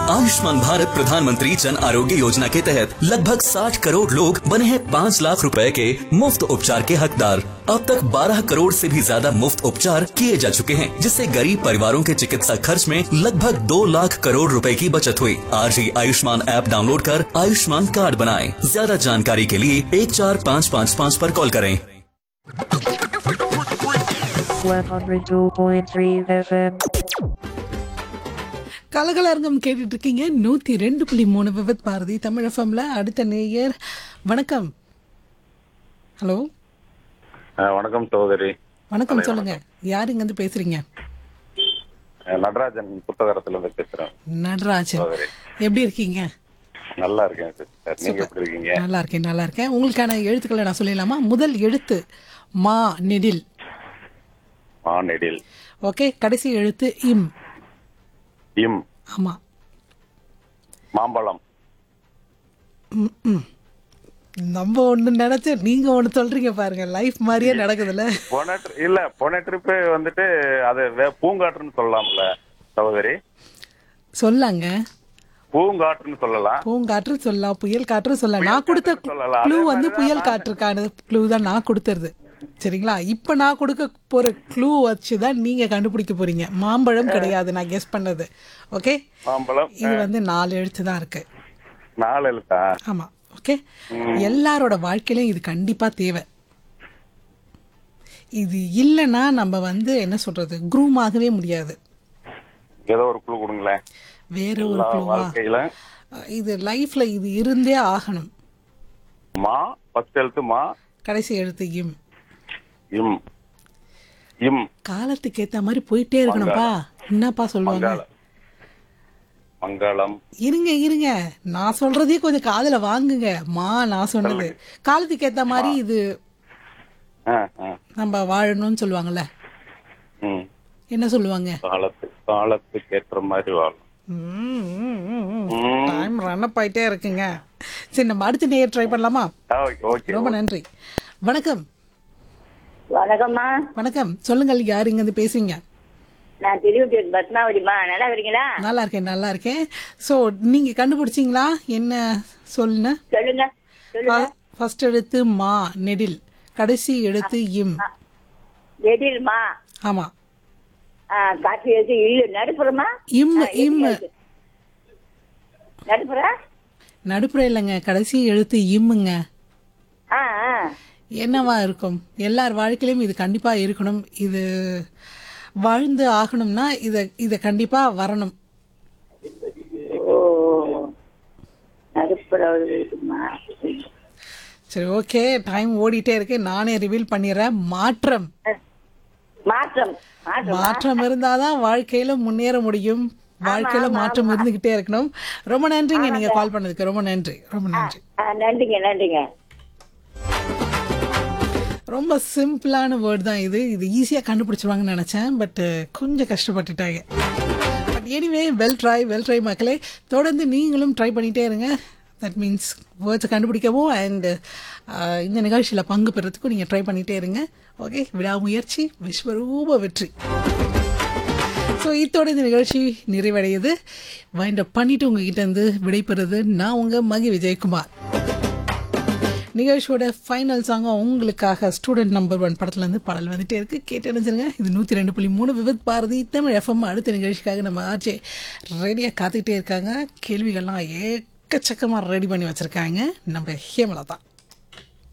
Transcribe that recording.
आयुष्मान भारत प्रधानमंत्री जन आरोग्य योजना के तहत लगभग 60 करोड़ लोग बने हैं 5 लाख रुपए के मुफ्त उपचार के हकदार अब तक 12 करोड़ से भी ज्यादा मुफ्त उपचार किए जा चुके हैं जिससे गरीब परिवारों के चिकित्सा खर्च में लगभग 2 लाख करोड़ रुपए की बचत हुई आज ही आयुष्मान ऐप डाउनलोड कर आयुष्मान कार्ड बनाएं ज्यादा जानकारी के लिए एक चार पाँच पाँच पाँच पर कॉल करें 102.3 FM. கலகலரங்கம் கேட்டுட்டு இருக்கீங்க நூத்தி ரெண்டு புள்ளி மூணு விபத் பாரதி தமிழ் எஃப்எம்ல அடுத்த நேயர் வணக்கம் ஹலோ அஹ் வணக்கம் சகோதரி வணக்கம் சொல்லுங்க யார் இங்க இருந்து பேசுறீங்க அஹ் நடராஜன் புத்தகரத்துல இருந்து பேசுறேன் நடராஜன் சகோதரி எப்படி இருக்கீங்க நல்லா இருக்கேன் சிஸ்டர் நீங்க எப்படி இருக்கீங்க நல்லா இருக்கேன் நல்லா இருக்கேன் உங்களுக்கான எழுத்துக்களை நான் சொல்லிடலாமா முதல் எழுத்து மா நெடில் மானெடில் ஓகே கடைசி எழுத்து இம் இம் ஆமா மாம்பழம் நம்ம ஒண்ணு நினைச்சு நீங்க ஒண்ணு சொல்றீங்க பாருங்க லைஃப் மாதிரியே நடக்குதுல்ல போன tri- இல்ல போன ட்ரிப் வந்துட்டு அது வே- பூங்காற்றுன்னு சொல்லலாம்ல சகோதரி சொல்லாங்க பூங்காற்றுன்னு சொல்லலாம் பூங்காற்று சொல்லலாம் புயல் காற்று சொல்லலாம் நான் கொடுத்த காற்று சொல்லலாம். க்ளூ அதே வந்து மாதிரி புயல் தான் காற்றுக்கான க்ளூ தான் நான் கொடுத்துருது சரிங்களா இப்போ நான் கொடுக்க போற க்ளூ வச்சு தான் நீங்க கண்டுபிடிக்க போறீங்க மாம்பழம் கிடையாது நான் கெஸ் பண்ணது ஓகே மாம்பழம் இது வந்து நாலு எழுத்து தான் இருக்கு நாலு எழுத்தா ஆமா ஓகே எல்லாரோட வாழ்க்கையிலும் இது கண்டிப்பா தேவை இது இல்லைன்னா நம்ம வந்து என்ன சொல்றது groom ஆகவே முடியாது ஏதோ ஒரு குழு கொடுங்களேன் வேற ஒரு எல்லா க்ளூவா வாழ்க்கையில இது லைஃப்ல இது இருந்தே ஆகணும் மா ஃபர்ஸ்ட் எழுத்து மா கடைசி எழுத்து இம் இம் இம் காலத்துக்கு ஏத்த மாதிரி போயிட்டே இருக்கணும்ப்பா என்னப்பா சொல்லுவாங்க மங்காளம் மங்களம் இருங்க இருங்க நான் சொல்றதே கொஞ்சம் காதுல வாங்குங்க மா நான் சொன்னது காலத்துக்கு ஏத்த மாதிரி இது ஆ, ஆ. நம்ம வாழணும்னு சொல்லுவாங்கல்ல ம் என்ன சொல்லுவாங்க காலத்து காலத்துக்கு ஏற்ற மாதிரி வாழும் டைம் ரன் அப் ஆயிட்டே இருக்குங்க சரி நம்ம அடுத்த நேர் ட்ரை பண்ணலாமா ஓகே ரொம்ப நன்றி வணக்கம் வணக்கம்மா வணக்கம் சொல்லுங்கள் யார் இங்க இருந்து பேசுறீங்க நான் திருவட்டூர் பத்மாவதிமா நல்லா இருக்கீங்களா நல்லா இருக்கேன் நல்லா இருக்கேன் ஸோ நீங்க கண்டுபிடிச்சிங்களா என்ன சொல்லுங்க சொல்லுங்க சொல்லுங்க ஃபர்ஸ்ட் எழுத்து மா நெடில் கடைசி எழுத்து இம் எதில்மா ஆமா காற்று எழுத்து இல்லு நடுப்புறமா இம் இம் நடுப்புற நடுப்புற இல்லைங்க கடைசி எழுத்து இம்முங்க ஆ ஆ என்னவா இருக்கும் எல்லார் வாழ்க்கையிலும் இது கண்டிப்பா இருக்கணும் இது வாழ்ந்து ஆகணும்னா இத இத கண்டிப்பா வரணும் ஓ நடுப்புற இருக்குமா சரி ஓகே டைம் ஓடிட்டே இருக்கு நானே ரிவீல் பண்ணிடுறேன் மாற்றம் மாற்றம் மாற்றம் மாற்றம் இருந்தாதான் வாழ்க்கையில முன்னேற முடியும் வாழ்க்கையில மாற்றம் இருந்துகிட்டே இருக்கணும் ரொம்ப நன்றிங்க நீங்க கால் பண்ணதுக்கு ரொம்ப நன்றி ரொம்ப நன்றி ஆ, நன்றிங்க நன்றிங்க ரொம்ப சிம்பிளான வேர்ட் தான் இது இது ஈஸியாக கண்டுபிடிச்சிருவாங்கன்னு நினச்சேன் பட் கொஞ்சம் கஷ்டப்பட்டுட்டாங்க but anyway well try well try மக்களே தொடர்ந்து நீங்களும் ட்ரை பண்ணிகிட்டே இருங்க தட் மீன்ஸ் வேர்ட்ஸை கண்டுபிடிக்கவும் அண்ட் இந்த நிகழ்ச்சியில் பங்கு பெறத்துக்கும் நீங்கள் ட்ரை பண்ணிகிட்டே இருங்க ஓகே விடாமுயற்சி விஸ்வரூப வெற்றி ஸோ இத்தோட இந்த நிகழ்ச்சி நிறைவடையுது வைண்ட் அப் பண்ணிட்டு உங்ககிட்ட இருந்து விடைபெறுது நான் உங்கள் மகி விஜயகுமார் நிகழ்ச்சியோட ஃபைனல் சாங்கும் உங்களுக்காக ஸ்டூடெண்ட் நம்பர் ஒன் படத்துலேருந்து பாடல் வந்துட்டே இருக்கு கேட்டு நினைச்சிருங்க இது நூற்றி ரெண்டு புள்ளி மூணு விவித் பாரதி தமிழ் எஃப்எம் அடுத்த நிகழ்ச்சிக்காக நம்ம ஆர்ஜே ரெடியாக காத்துக்கிட்டே இருக்காங்க கேள்விகள்லாம் ஏக்கச்சக்கமாக ரெடி பண்ணி வச்சுருக்காங்க நம்ம ஹேமலதா